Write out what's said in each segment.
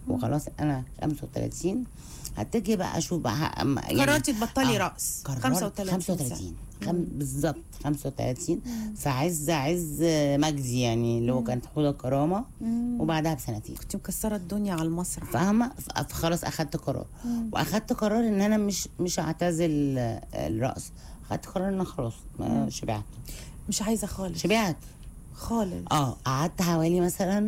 وخلاص انا 35 هتجي بقى اشوف بقى ه- أما- يعني قررتي تبطلي آه، رقص قررت 35 سنة. 35 خم... بالظبط 35 في عز عز مجدي يعني اللي هو كانت حوض الكرامه وبعدها بسنتين كنت مكسره الدنيا على المسرح فاهمه ف- فخلاص اخدت قرار واخدت قرار ان انا مش مش هعتزل آه، الرقص اخدت قرار ان أنا خلاص ما شبعت مش عايزه خالص شبعت خالص اه قعدت حوالي مثلا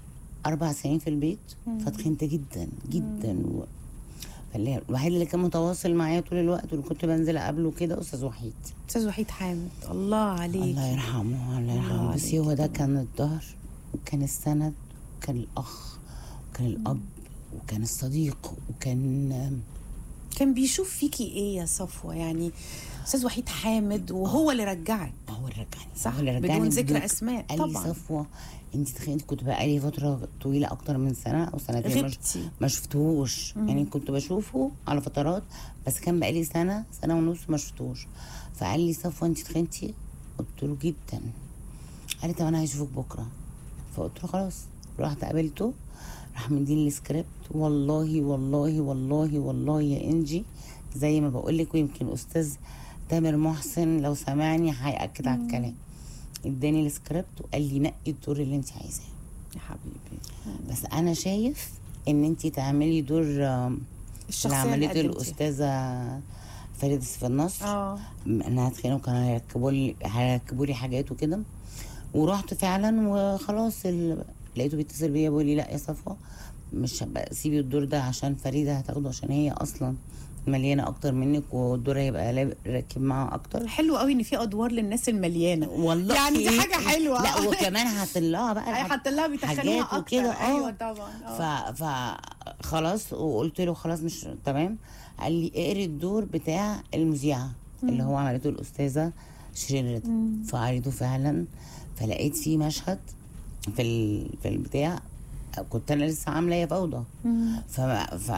اربع سنين في البيت فتخنت جدا جدا و... فاللي- الوحيد اللي كان متواصل معايا طول الوقت واللي كنت بنزل اقابله كده استاذ وحيد استاذ وحيد حامد الله عليك الله يرحمه الله يرحمه الله بس عليك هو ده كان الظهر وكان السند وكان الاخ وكان الاب وكان الصديق وكان كان بيشوف فيكي ايه يا صفوه يعني استاذ وحيد حامد وهو اللي رجعك هو اللي رجعني صح، هو اللي بدون رجعني ذكر أسماء، قال لي طبعاً. صفوه انت تخيلي كنت بقى لي فتره طويله اكتر من سنه او سنتين ما ش- غبتي. ما شفتهوش يعني كنت بشوفه على فترات بس كان بقى لي سنه سنه ونص ما شفتهوش فقال لي صفوه انت تخنتي قلت له جدا قال لي طب انا هشوفك بكره فقلت له خلاص رحت قابلته راح مديني السكريبت والله والله والله والله يا انجي زي ما بقول لك ويمكن استاذ تامر محسن لو سمعني هياكد على الكلام اداني السكريبت وقال لي نقي الدور اللي انت عايزاه يا حبيبي بس انا شايف ان انت تعملي دور آم، اللي الشخصيه اللي عملته قدمتيها. الاستاذه فريده سيف النصر اه انها تخينوا كانوا هيركبوا لي هيركبوا لي حاجات وكده ورحت فعلا وخلاص ال... لقيته بيتصل بيا بيقول لي لا يا صفا مش هبقى سيبي الدور ده عشان فريده هتاخده عشان هي اصلا مليانه اكتر منك والدور هيبقى لاب- راكب معاها اكتر حلو قوي ان في ادوار للناس المليانه والله يعني دي حاجه حلوه لا وكمان هتطلعها بقى اي حتى لها بيتخيلوها حاجات اكتر وكده ايوه اه طبعا ف اه ف خلاص وقلت له خلاص مش تمام قال لي اقري الدور بتاع المذيعه اللي هو عملته الاستاذه شيرين رضا فقريته فعلا فلقيت فيه مشهد في ال... في البتاع كنت انا لسه عامله يا فوضى ف ف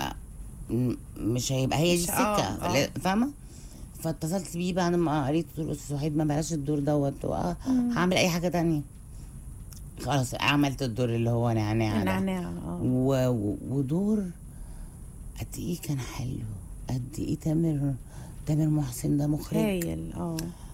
م- مش هيبقى هي دي مش- آه، السكه آه. فلا- فاهمه فاتصلت بيه بعد ما قريت قلت له استاذ وحيد ما بلاش الدور دوت وآه، هعمل اي حاجه تانية خلاص عملت الدور اللي هو نعناع ده. النعناع اه و... و- ودور قد ايه كان حلو قد ايه تامر تامر محسن ده مخرج هايل اه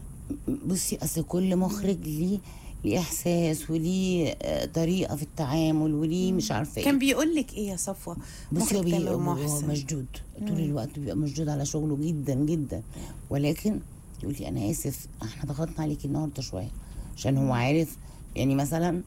بصي اصل كل مخرج ليه ليه احساس وليه آه، طريقه في التعامل وليه مش عارفه كان ايه بيقول لك ايه يا صفوه بصي هو مخرج بي- تامر هو محسن مشدود طول الوقت بيبقى مشدود على شغله جدا جدا ولكن يقول لي انا اسف احنا ضغطنا عليكي النهارده شويه عشان هو عارف يعني مثلا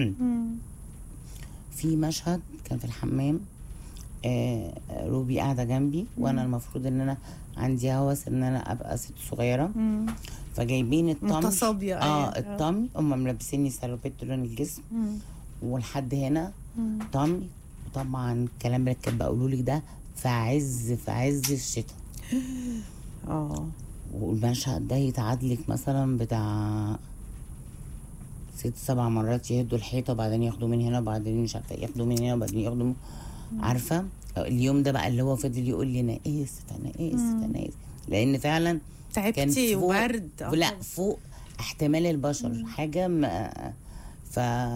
في مشهد كان في الحمام آه روبي قاعده جنبي وانا المفروض ان انا عندي هوس ان انا ابقى ست صغيره مم. فجايبين الطمي متصابية، اه أيوة. الطمي هم ملبسيني سالوبيت لون الجسم مم. ولحد هنا طمي وطبعا الكلام اللي كان بقوله لك ده في عز في عز الشتاء اه والمشهد ده يتعاد لك مثلا بتاع ست سبع مرات يهدوا الحيطه وبعدين ياخدوا من هنا وبعدين مش عارفه ياخدوا من هنا وبعدين ياخدوا من عارفه اليوم ده بقى اللي هو فضل يقول لي انا اسف انا اسف انا اسف لان فعلا كان تعبتي فوق وبرد آه. لا فوق احتمال البشر حاجه ما ف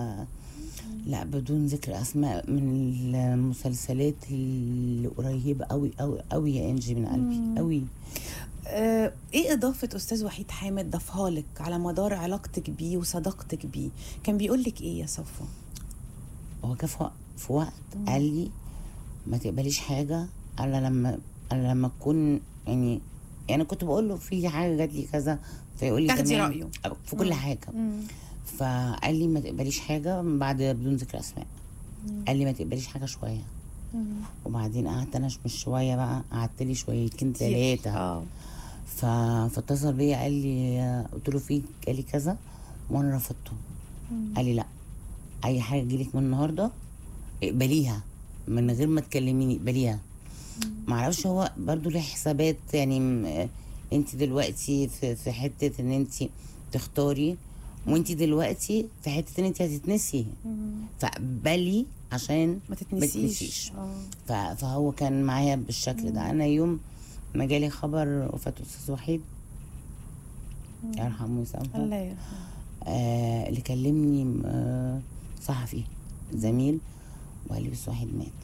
لا بدون ذكر اسماء من المسلسلات اللي قريبه قوي قوي قوي يا انجي من قلبي قوي آه، ايه اضافه استاذ وحيد حامد ضافها لك على مدار علاقتك بيه وصداقتك بيه كان بيقول لك ايه يا صفوه هو جه في وق- في وقت قال لي ما تقبليش حاجه الا لما الا لما تكون يعني يعني أنا كنت بقول له في حاجه جات لي كذا فيقول لي تاخدي تمام. رأيه. في كل حاجه فقال لي ما تقبليش حاجه من بعد بدون ذكر اسماء قال لي ما تقبليش حاجه شويه وبعدين قعدت انا مش شويه بقى قعدت لي شويتين كتير. ثلاثه اه ف... فاتصل بيا قال لي قلت له في قال لي كذا وانا رفضته قال لي لا اي حاجه تجيلك من النهارده اقبليها من غير ما تكلميني اقبليها معرفش هو برضو ليه حسابات يعني م- انت دلوقتي في, في حته ان انت تختاري وانت دلوقتي في حته ان انت هتتنسي فاقبلي عشان ما تتنسيش اه ف- فهو كان معايا بالشكل ده انا يوم ما جالي خبر وفاه استاذ وحيد يرحمه ويسامحه الله يرحمه آه اللي كلمني آه صحفي زميل وقال لي بس واحد مات